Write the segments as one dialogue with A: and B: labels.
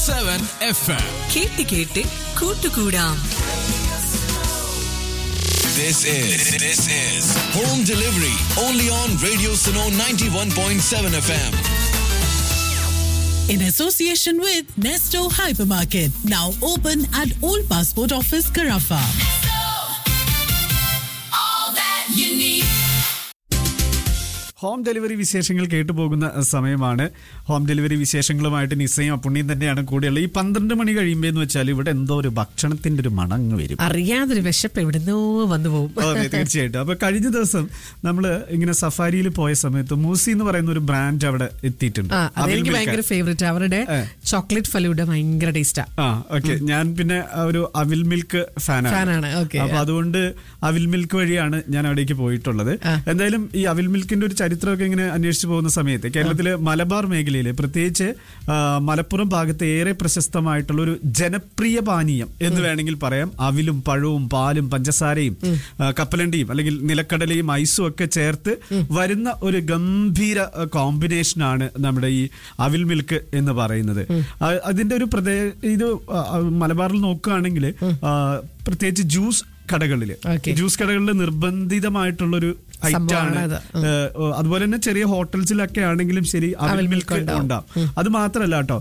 A: 101.7 FM.
B: കേട്ട് കേട്ട് കൂട്ടുകൂടാം
A: This is this is home delivery only on Radio Suno 91.7 FM.
C: in association with Nesto Hypermarket, now open at Old Passport Office, Carafa.
D: Home delivery വിശേഷങ്ങൾ കേട്ടു പോകുന്ന സമയമാണ് home delivery വിശേഷങ്ങളുമായിട്ട് നിസയും അപ്പുണ്ണിയും തന്നെയാണ് കൂടെയുള്ളത് ഈ പന്ത്രണ്ട് മണി കഴിയുമ്പോൾ എന്ന് വെച്ചാൽ ഇവിടെ എന്തോ ഒരു ഭക്ഷണത്തിന്റെ ഒരു മണങ്ങ് വരും
E: അറിയാതൊരു വിശപ്പ് എവിടുന്നോ വന്നു പോകും
D: അതെ തീർച്ചയായിട്ടും അപ്പൊ കഴിഞ്ഞ ദിവസം നമ്മൾ ഇങ്ങനെ സഫാരിയിൽ പോയ സമയത്ത് മൂസി എന്ന് പറയുന്ന ഒരു ബ്രാൻഡ് അവിടെ എത്തിയിട്ടുണ്ട്
E: ആ
D: അവിൽ
E: അതെനിക്ക്
D: മിൽക്ക്.
E: ഭയങ്കര ഫേവറേറ്റ് അവരുടെ
D: ഏ.
E: ചോക്ലേറ്റ് ഫലൂഡ ഭയങ്കര ടേസ്റ്റാ
D: ആ ഓക്കെ ഞാൻ പിന്നെ ഒരു അവിൽ മിൽക്ക് ഫാനാണ്
E: ഫാനാണ്, okay.
D: അപ്പൊ അതുകൊണ്ട് അവിൽ മിൽക്ക് വഴിയാണ് ഞാൻ അവിടേക്ക് പോയിട്ടുള്ളത്
E: ആ.
D: എന്തായാലും ഈ അവിൽ മിൽക്കിന്റെ ഒരു ചരിത്രമൊക്കെ ഇങ്ങനെ അന്വേഷിച്ചു പോകുന്ന സമയത്ത് കേരളത്തിലെ മലബാർ മേഖലയിൽ പ്രത്യേകിച്ച് ആ, മലപ്പുറം ഭാഗത്ത് ഏറെ പ്രശസ്തമായിട്ടുള്ള ഒരു ജനപ്രിയ പാനീയം എന്ന് വേണമെങ്കിൽ പറയാം അവിലും പഴവും പാലും പഞ്ചസാരയും ആ, കപ്പലണ്ടിയും അല്ലെങ്കിൽ നിലക്കടലയും ഐസും ഒക്കെ ചേർത്ത് വരുന്ന ഒരു ഗംഭീര കോമ്പിനേഷനാണ് നമ്മുടെ ഈ അവിൽ മിൽക്ക് എന്ന് പറയുന്നത് ആ, അതിന്റെ ഒരു പ്രത്യേക ഇത് ആ, ആ, മലബാറിൽ നോക്കുകയാണെങ്കിൽ ആ, പ്രത്യേകിച്ച് ജ്യൂസ് കടകളിൽ
E: Okay.
D: ജ്യൂസ് കടകളിൽ നിർബന്ധിതമായിട്ടുള്ളൊരു
E: സംഭവമാണ്
D: ഐറ്റാണ്
E: അത്.
D: ഏഹ് അതുപോലെ തന്നെ ചെറിയ ഹോട്ടൽസിലൊക്കെ ആണെങ്കിലും ശരി അവിൽ
E: അവിൽ
D: മിൽക്ക്
E: മിൽക്ക് ഉണ്ടാവും.
D: ഉണ്ടാവും അത് മാത്രമല്ല കേട്ടോ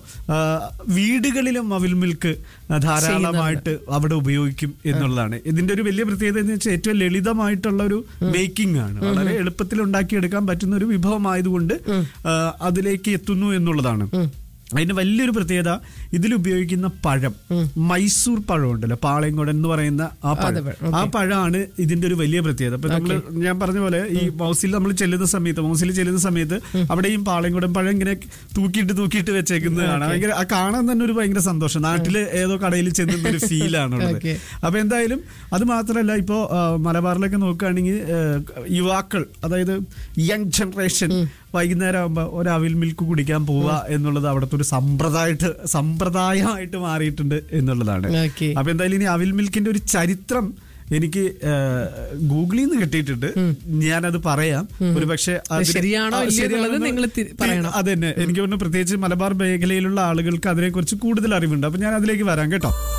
D: വീടുകളിലും അവിൽ മിൽക്ക് ധാരാളമായിട്ട് അവിടെ ഉപയോഗിക്കും എന്നുള്ളതാണ് ഇതിന്റെ ഒരു വലിയ പ്രത്യേകത എന്ന് വെച്ചാൽ ഏറ്റവും ലളിതമായിട്ടുള്ള ഒരു മേക്കിംഗ് ആണ് വളരെ എളുപ്പത്തിൽ ഉണ്ടാക്കിയെടുക്കാൻ പറ്റുന്ന ഒരു വിഭവമായതുകൊണ്ട് ആ, അതിലേക്ക് എത്തുന്നു എന്നുള്ളതാണ് അതിന് വലിയൊരു പ്രത്യേകത ഇതിൽ ഉപയോഗിക്കുന്ന പഴം മൈസൂർ പഴം ഉണ്ടല്ലോ പാളയംകോടൻ എന്ന് പറയുന്ന ആ പഴം
E: പഴം,
D: ആ പഴമാണ് ഇതിന്റെ ഒരു വലിയ പ്രത്യേകത അപ്പൊ നമ്മള് ഞാൻ പറഞ്ഞ പോലെ ഈ മൗസിൽ നമ്മൾ ചെല്ലുന്ന സമയത്ത് മൗസിൽ ചെല്ലുന്ന സമയത്ത് അവിടെയും പാളയംകുടം പഴം ഇങ്ങനെ തൂക്കിയിട്ട് തൂക്കിയിട്ട് വെച്ചേക്കുന്നതാണ് ഭയങ്കര ആ കാണാൻ തന്നെ ഒരു ഭയങ്കര സന്തോഷം നാട്ടില് ഏതോ കടയിൽ ചെന്നുന്ന ഒരു ഫീലാണുള്ളത്
E: Okay.
D: അപ്പൊ എന്തായാലും അത് മാത്രമല്ല ഇപ്പോ ആ, മലബാറിലൊക്കെ നോക്കുകയാണെങ്കിൽ ആ, യുവാക്കൾ അതായത് യങ് ജനറേഷൻ വൈകുന്നേരം ആകുമ്പോൾ ഒരു അവിൽ മിൽക്ക് കുടിക്കാൻ പോവുക എന്നുള്ളത് അവിടുത്തെ ഒരു സമ്പ്രദായമായിട്ട് സമ്പ്രദായമായിട്ട് മാറിയിട്ടുണ്ട് എന്നുള്ളതാണ്
E: Okay.
D: അപ്പൊ എന്തായാലും ഇനി അവിൽ മിൽക്കിന്റെ ഒരു ചരിത്രം എനിക്ക് ഗൂഗിളിൽ നിന്ന് കിട്ടിയിട്ടുണ്ട് ഞാനത് പറയാം ഒരു പക്ഷേ അതിന്
E: ശരിയാണോ
D: ആ,
E: ഇല്ലയോ എന്നുള്ളത്
D: ശരിയാണെന്ന്
E: നിങ്ങൾ തി- പറയണം.
D: അത് തന്നെ എനിക്ക് തോന്നുന്നു പ്രത്യേകിച്ച് മലബാർ മേഖലയിലുള്ള ആളുകൾക്ക് അതിനെക്കുറിച്ച് കൂടുതൽ അറിവുണ്ട് അപ്പൊ ഞാൻ അതിലേക്ക് വരാം കേട്ടോ